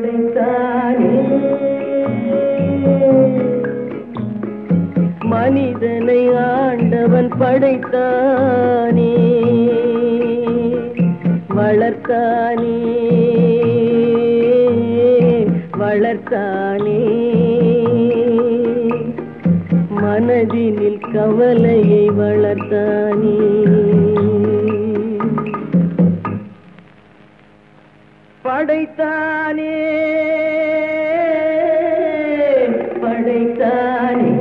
படைத்தானே மனிதனை ஆண்டவன் படைத்தானே வளர்த்தானே வளர்த்தானே மனதினில் கவலையை வளர்த்தானே படைத்தானே படைத்தானே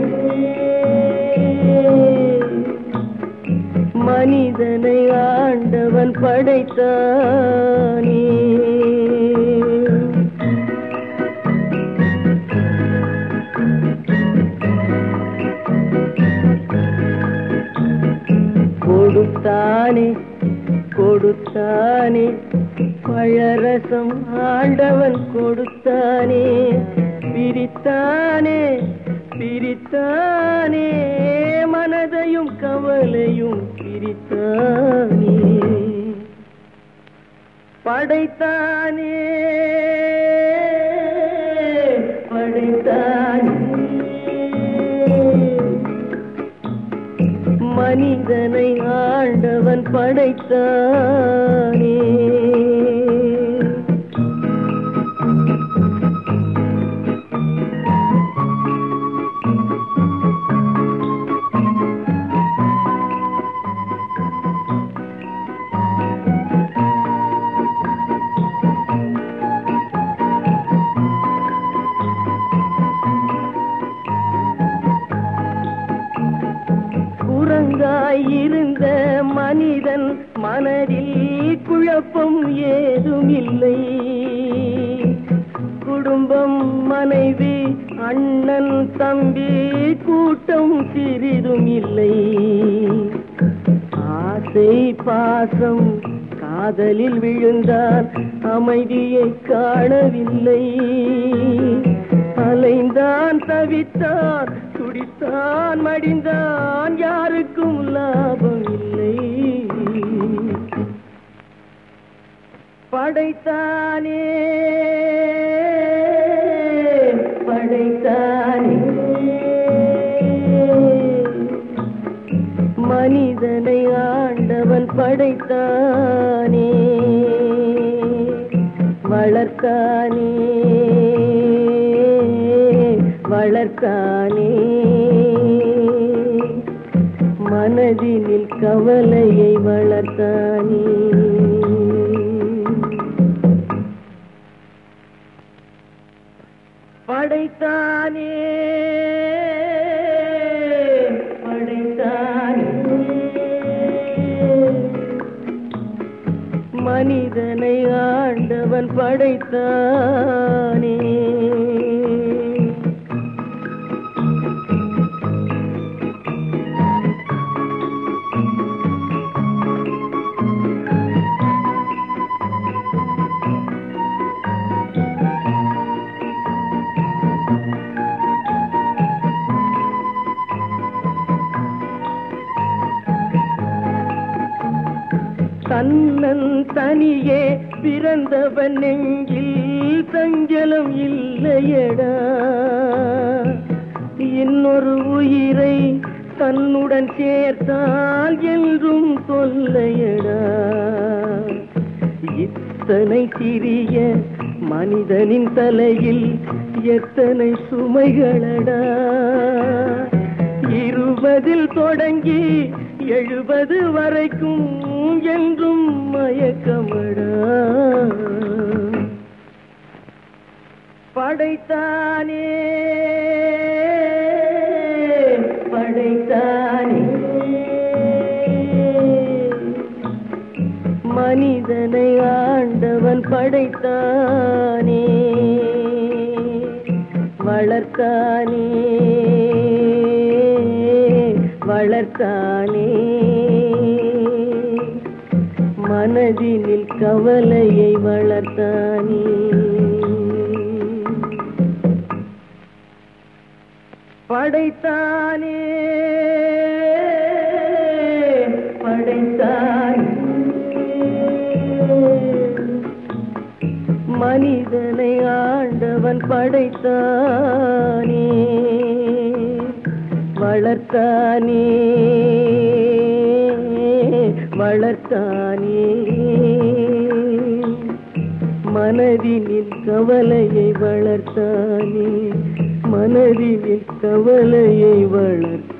மனிதனை ஆண்டவன் படைத்தானே கொடுத்தானே கொடுத்தானே பழரசம் ஆண்டவன் கொடுத்தானே பிரித்தானே பிரித்தானே மனதையும் கவலையும் பிரித்தானே படைத்தானே படைத்தானே மனிதனை ஆண்டவன் படைத்தானே குரங்காயிருந்த மனிதன் மனதில் குழப்பம் ஏதுமில்லை குடும்பம் மனைவி அண்ணன் தம்பி கூட்டம் சிறிதும் இல்லை ஆசை பாசம் காதலில் விழுந்தான் அமைதியை காணவில்லை அலைந்தான் தவித்தான் துடித்தான் மடிந்தான் யாருக்கும் லாபம் இல்லை படைத்தானே படைத்தானே மனிதனை ஆண்டவன் படைத்தானே வளர்த்தானே வளர்த்தானே மனதினில் கவலையை வளர்த்தானே படைத்தானே படைத்தானே மனிதனை ஆண்டவன் படைத்தானே தன்னன் தனியே பிறந்தவன் நெஞ்சில் சஞ்சலம் இல்லையடா இன்னொரு உயிரை தன்னுடன் சேர்த்தால் என்றும் தொல்லையடா இத்தனை சிறிய மனிதனின் தலையில் எத்தனை சுமைகளடா இருபதில் தொடங்கி எழுபது வரைக்கும் என்றும் மயக்கமடா படைத்தானே படைத்தானே மனிதனை ஆண்டவன் படைத்தானே வளர்த்தானே வளர்த்தானே மனதினில் கவலையை வளர்த்தானே படைத்தானே படைத்தானே மனிதனை ஆ ஆண்டவன் படைத்தானே வளர்த்தானே வளர்த்தானே மனதினில் கவலையை வளர்த்தானே மனதினில் கவலையை வளர்த்தானே